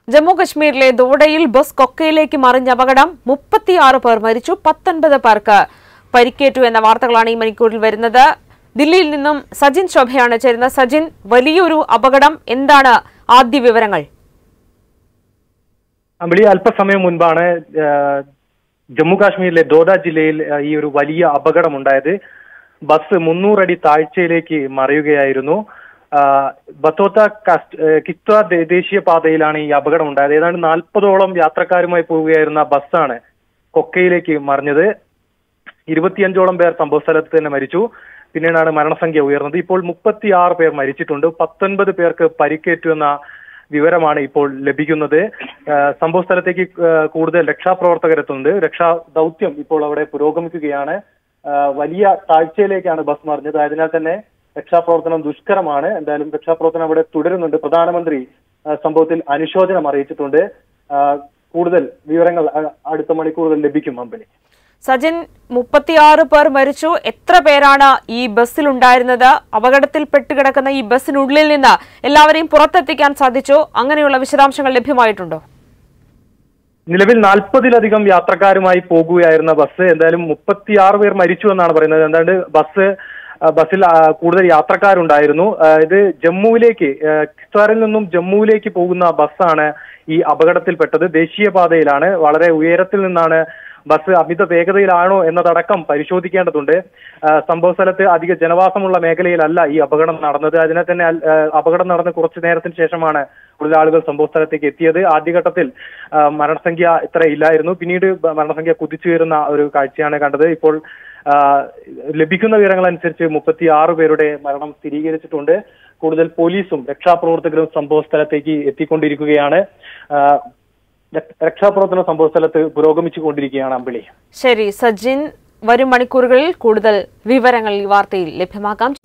ജമ്മു കശ്മീരിലെ ദോഡയിൽ ബസ് കൊക്കയിലേക്ക് മറിഞ്ഞ അപകടം മുപ്പത്തിയാറ് പേർ മരിച്ചു പത്തൊൻപത് പേർക്ക് പരിക്കേറ്റു എന്ന വാർത്തകളാണ് ഈ മണിക്കൂറിൽ വരുന്നത് ദില്ലിയിൽ നിന്നും സജിൻ ശോഭയാണ് ചേരുന്നത് സജിൻ വലിയൊരു അപകടം എന്താണ് ആദ്യ വിവരങ്ങൾ അമ്പിളി അല്പസമയം മുൻപാണ് ആ, ജമ്മു കാശ്മീരിലെ ദോഡ ജില്ലയിൽ ആ, ഈ ഒരു വലിയ അപകടം ഉണ്ടായത് ബസ് മുന്നൂറടി താഴ്ചയിലേക്ക് മറിയുകയായിരുന്നു ആ, ബത്തോത്ത കസ്റ്റ്- ഏ, കിത്വ ദേ- ദേശീയ പാതയിലാണ് ഈ അപകടം ഉണ്ടായത് ഏതാണ്ട് നാൽപ്പതോളം യാത്രക്കാരുമായി പോവുകയായിരുന്ന ബസ്സാണ് കൊക്കയിലേക്ക് മറിഞ്ഞത് ഇരുപത്തിയഞ്ചോളം പേർ സംഭവ സ്ഥലത്ത് തന്നെ മരിച്ചു പിന്നീടാണ് മരണസംഖ്യ ഉയർന്നത് ഇപ്പോൾ മുപ്പത്തിയാറ് പേർ മരിച്ചിട്ടുണ്ട് പത്തൊൻപത് പേർക്ക് പരിക്കേറ്റു എന്ന വിവരമാണ് ഇപ്പോൾ ലഭിക്കുന്നത് ആ, സംഭവ സ്ഥലത്തേക്ക് ആ, കൂടുതൽ രക്ഷാപ്രവർത്തകരെത്തുന്നുണ്ട് രക്ഷാ ദൗത്യം ഇപ്പോൾ അവിടെ പുരോഗമിക്കുകയാണ് ആ, വലിയ താഴ്ചയിലേക്കാണ് ബസ് മറിഞ്ഞത് അതിനാൽ തന്നെ രക്ഷാപ്രവർത്തനം ദുഷ്കരമാണ് എന്തായാലും രക്ഷാപ്രവർത്തനം അവിടെ തുടരുന്നുണ്ട് പ്രധാനമന്ത്രി ആ, സംഭവത്തിൽ അനുശോചനം അറിയിച്ചിട്ടുണ്ട് ആ, കൂടുതൽ വിവരങ്ങൾ ആ, അടുത്ത മണിക്കൂറുകൾ ലഭിക്കും അമ്പനി സജിൻ മുപ്പത്തിയാറ് പേർ മരിച്ചു എത്ര പേരാണ് ഈ ബസ്സിലുണ്ടായിരുന്നത് അപകടത്തിൽ പെട്ടുകിടക്കുന്ന ഈ ബസ്സിനുള്ളിൽ നിന്ന് എല്ലാവരെയും പുറത്തെത്തിക്കാൻ സാധിച്ചു അങ്ങനെയുള്ള വിശദാംശങ്ങൾ ലഭ്യമായിട്ടുണ്ടോ നിലവിൽ നാൽപ്പതിലധികം യാത്രക്കാരുമായി പോകുകയായിരുന്ന ബസ് എന്തായാലും മുപ്പത്തിയാറ് പേർ മരിച്ചു എന്നാണ് പറയുന്നത് എന്താണ്ട് ബസ് ആ, ബസ്സിൽ ആ, കൂടുതൽ യാത്രക്കാരുണ്ടായിരുന്നു ആ, ഇത് ജമ്മുവിലേക്ക് ആ, കിസ്വാറിൽ നിന്നും ജമ്മുവിലേക്ക് പോകുന്ന ബസ്സാണ് ഈ അപകടത്തിൽപ്പെട്ടത് ദേശീയപാതയിലാണ് വളരെ ഉയരത്തിൽ നിന്നാണ് ബസ് അമിത വേഗതയിലാണോ എന്നതടക്കം പരിശോധിക്കേണ്ടതുണ്ട് ആ, സംഭവ സ്ഥലത്ത് അധിക ജനവാസമുള്ള മേഖലയിലല്ല ഈ അപകടം നടന്നത് അതിനാൽ തന്നെ അൽ- ആ, അപകടം നടന്ന് കുറച്ചു നേരത്തിന് ശേഷമാണ് കൂടുതൽ ആളുകൾ സംഭവ സ്ഥലത്തേക്ക് എത്തിയത് ആദ്യഘട്ടത്തിൽ ആ, മരണസംഖ്യ ഇത്ര ഇല്ലായിരുന്നു പിന്നീട് ബ- മരണസംഖ്യ കുതിച്ചുയരുന്ന ഒരു കാഴ്ചയാണ് കണ്ടത് ഇപ്പോൾ ആ, ലഭിക്കുന്ന വിവരങ്ങൾ അനുസരിച്ച് മുപ്പത്തി ആറ് പേരുടെ മരണം സ്ഥിരീകരിച്ചിട്ടുണ്ട് കൂടുതൽ പോലീസും രക്ഷാപ്രവർത്തകരും സംഭവ സ്ഥലത്തേക്ക് എത്തിക്കൊണ്ടിരിക്കുകയാണ് ആ, രക്ഷ- രക്ഷാപ്രവർത്തന സംഭവ സ്ഥലത്ത് പുരോഗമിച്ചു കൊണ്ടിരിക്കുകയാണ് അമ്പിളി ശരി സജിൻ വരും മണിക്കൂറുകളിൽ കൂടുതൽ വിവരങ്ങൾ ഈ വാർത്തയിൽ ലഭ്യമാക്കാം